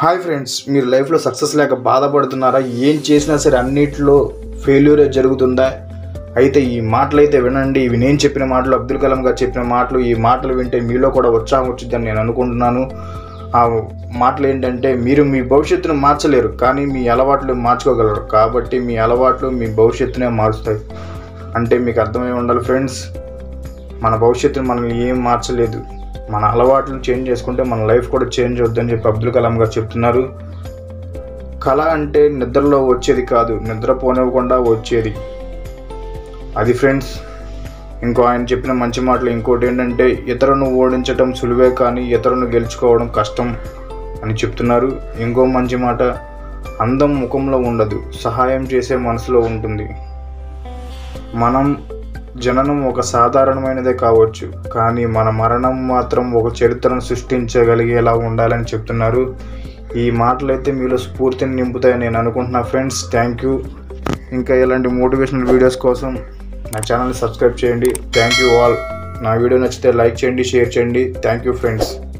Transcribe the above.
hi friends మీరు లైఫ్లో success లేక బాధపడుతున్నారా ఏం చేసినా సరే అన్నిట్లో ఫెయిల్యూరే జరుగుతుందా అయితే ఈ మాటలు అయితే వినండి ఇవి నేను చెప్పిన మాటలు అబ్దుల్ కలాం గారు చెప్పిన మాటలు ఈ మాటలు వింటే మీలో కూడా ఉత్సాహం వచ్చిందని నేను అనుకుంటున్నాను ఆ మాటలు ఏంటంటే మీరు మీ భవిష్యత్తును మార్చలేరు కానీ మీ అలవాట్లు మార్చుకోగలరు కాబట్టి మీ అలవాట్లు మీ భవిష్యత్తునే మారుస్తాయి అంటే మీకు అర్థమై ఉండాలి ఫ్రెండ్స్ మన భవిష్యత్తును మనల్ని ఏం మార్చలేదు మన అలవాట్లను చేంజ్ చేసుకుంటే మన లైఫ్ కూడా చేంజ్ అవుద్దని చెప్పి అబ్దుల్ కలాం గారు చెప్తున్నారు కళ అంటే నిద్రలో వచ్చేది కాదు నిద్రపోనివ్వకుండా వచ్చేది అది ఫ్రెండ్స్ ఇంకో ఆయన చెప్పిన మంచి మాటలు ఇంకోటి ఏంటంటే ఇతరులను ఓడించటం సులువే కానీ ఇతరులను గెలుచుకోవడం కష్టం అని చెప్తున్నారు ఇంకో మంచి మాట అందం ముఖంలో ఉండదు సహాయం చేసే మనసులో ఉంటుంది మనం జననం ఒక సాధారణమైనదే కావచ్చు కానీ మన మరణం మాత్రం ఒక చరిత్రను సృష్టించగలిగేలా ఉండాలని చెప్తున్నారు ఈ మాటలైతే మీలో స్ఫూర్తిని నింపుతాయని నేను అనుకుంటున్నా ఫ్రెండ్స్ థ్యాంక్ యూ ఇంకా ఇలాంటి మోటివేషనల్ వీడియోస్ కోసం నా ఛానల్ని సబ్స్క్రైబ్ చేయండి థ్యాంక్ యూ ఆల్ నా వీడియో నచ్చితే లైక్ చేయండి షేర్ చేయండి థ్యాంక్ యూ ఫ్రెండ్స్